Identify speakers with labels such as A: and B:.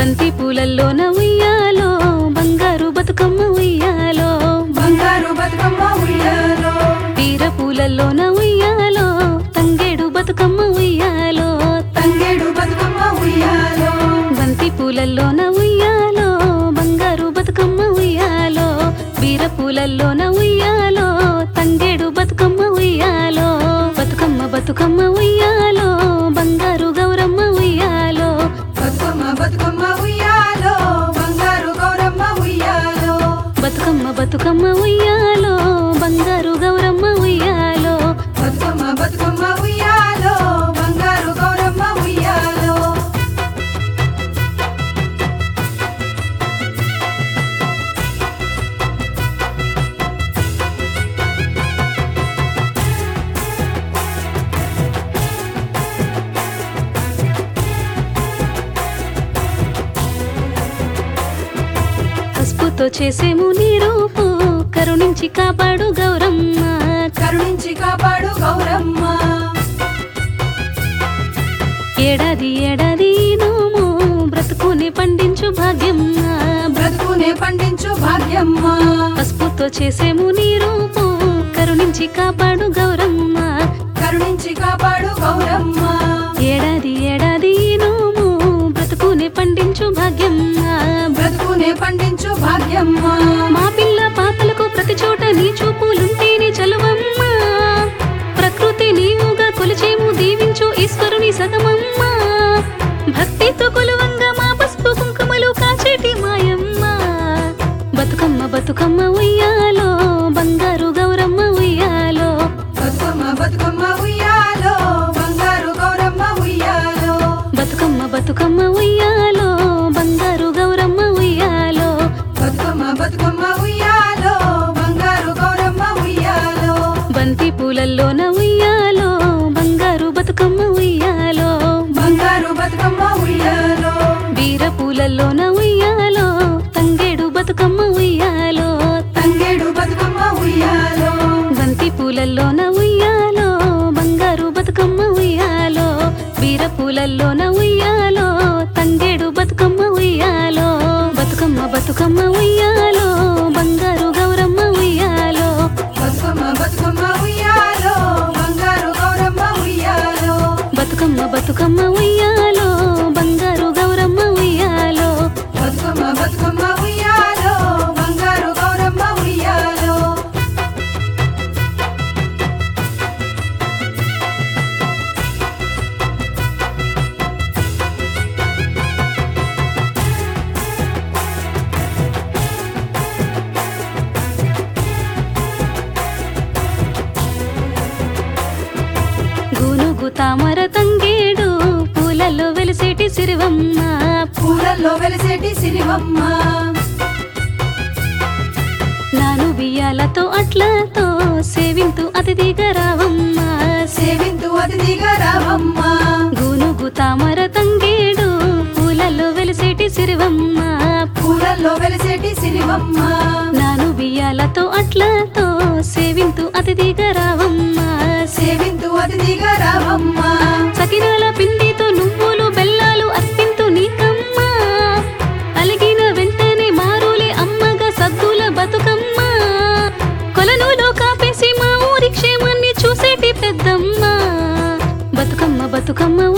A: బంతి పూలల్లోన ఉయ్యాలో బంగారు బతుకమ్మ ఉయ్యాలో
B: బంగారు బతుకమ్మ ఉయ్యాలో
A: వీర పూలల్లోన ఉయ్యాలో తంగేడు బతుకమ్మ ఉయ్యాలో
B: తంగేడు బతుకమ్మ ఉయ్యాలో
A: బంతి పూలల్లోన ఉయ్యాలో బంగారు బతుకమ్మ ఉయ్యాలో వీర పూలల్లోన ఉయ్యాలో తంగేడు బతుకమ్మ ఉయ్యాలో బతుకమ్మ బతుకమ్మ ఉయ్యాలో బంగారు గౌరమ్మ ఉయ్యాలో
B: బతుకమ్మ బతుకమ్మ ఉయ్యాలో బంగారు గౌరమ్మ ఉయ్యాలో
A: బతుకమ్మ బతుకమ్మ ఉయ్యాలో బంగారు గౌరమ్మ ఉయ్యాలో
B: బతుకమ్మ బతుకమ్మ ఉయ్యాలో బంగారు గౌరమ్మ ఉయ్యాలో
A: పసుపుతో చేసేము నీ రూపు కరుణించి కాపాడు గౌరమ్మ
B: కరుణించి కాపాడు గౌరమ్మ
A: ఏడాది ఏడాది నోము బ్రతుకుని పండించు భాగ్యమ్మ
B: బ్రతుకునే పండించు భాగ్యమ్మ
A: పసుపుతో చేసేము నీ రూపు కరుణించి కాపాడు గౌరమ్మ
B: కరుణించి కాపాడు గౌరమ్మ
A: ఏడాది ఏడాది నోము బ్రతుకుని పండించు భాగ్యమ్మ
B: బ్రతుకునే పండించు భాగ్యమ్మ
A: మా పిల్ల పాపలకు ప్రతి చోట నీ చూపులుంటేనే చలువమ్మ ప్రకృతి నీవుగా కొలిచేము దీవించు ఈశ్వరుని సగమమ్మ భక్తితో కొలువంగా మా పసుపు కుంకుమలు కాచేటి మాయమ్మ బతుకమ్మ బతుకమ్మ ఉయ్యాలో బంగారు గౌరమ్మ ఉయ్యాలో
B: బతుకమ్మ బతుకమ్మ ఉయ్యాలో బంగారు గౌరమ్మ ఉయ్యాలో
A: బతుకమ్మ బతుకమ్మ ఉయ్యాలో బంగారు గౌరమ్మ ఉయ్యాలో
B: బతుకమ్మ బతుకమ్మ ఉయ్యాలో బంగారు గౌరమ్మ ఉయ్యాలో
A: బంతి పూలల్లోన ఉయ్యాలో బంగారు బతుకమ్మ ఉయ్యాలో
B: బంగారు బతుకమ్మ ఉయ్యాలో
A: వీర పూలల్లోన ఉయ్యాలో తంగేడు బతుకమ్మ ఉయ్యాలో
B: తంగేడు బతుకమ్మ ఉయ్యాలో
A: బంతి పూలల్లోన ఉయ్యాలో బంగారు బతుకమ్మ ఉయ్యాలో వీర పూలల్లోన ఉయ్యాలో తంగేడు బతుకమ్మ ఉయ్యాలో బతుకమ్మ బతుకమ్మ ఉయ్యాలో బంగారు గౌరమ్మ ఉయ్యాలో
B: బతుకమ్మ బతుకమ్మ ఉయ్యాలో బంగారు గౌరమ్మ ఉయ్యాలో
A: బతుకమ్మ బతుకమ్మ ఉయ్యాలో బంగారు గౌరమ్మ ఉయ్యాలో
B: బతుకమ్మ బతుకమ్మ ఉయ్యాలో బంగారు గౌరమ్మ ఉయ్యాలో
A: గూనుగు తామర తంగేడు పూలలో వెలిసేటి సిరివమ్మ
B: పూలల్లో వెలిసేటి సిరివమ్మ
A: నాను బియ్యాలతో అట్లతో సేవింతు అతిథిగా రావమ్మ
B: సేవింతు అతిథిగా రావమ్మ
A: గూనుగు తామర తంగేడు పూలలో వెలిసేటి సిరివమ్మ
B: పూలల్లో వెలిసేటి సిరివమ్మ
A: నాను బియ్యాలతో అట్లతో సేవింతు అతిథిగా రావమ్మ
B: సేవింతు అతిథిగా రావమ్మ
A: సకినాల పిండితో నువ్వులు బెల్లాలు అర్పింతు నీకమ్మ అలిగిన వెంటనే మారులే అమ్మగా సద్దుల బతుకమ్మ కొలనులో కాపేసి మా ఊరి క్షేమాన్ని చూసేటి పెద్దమ్మ బతుకమ్మ బతుకమ్మ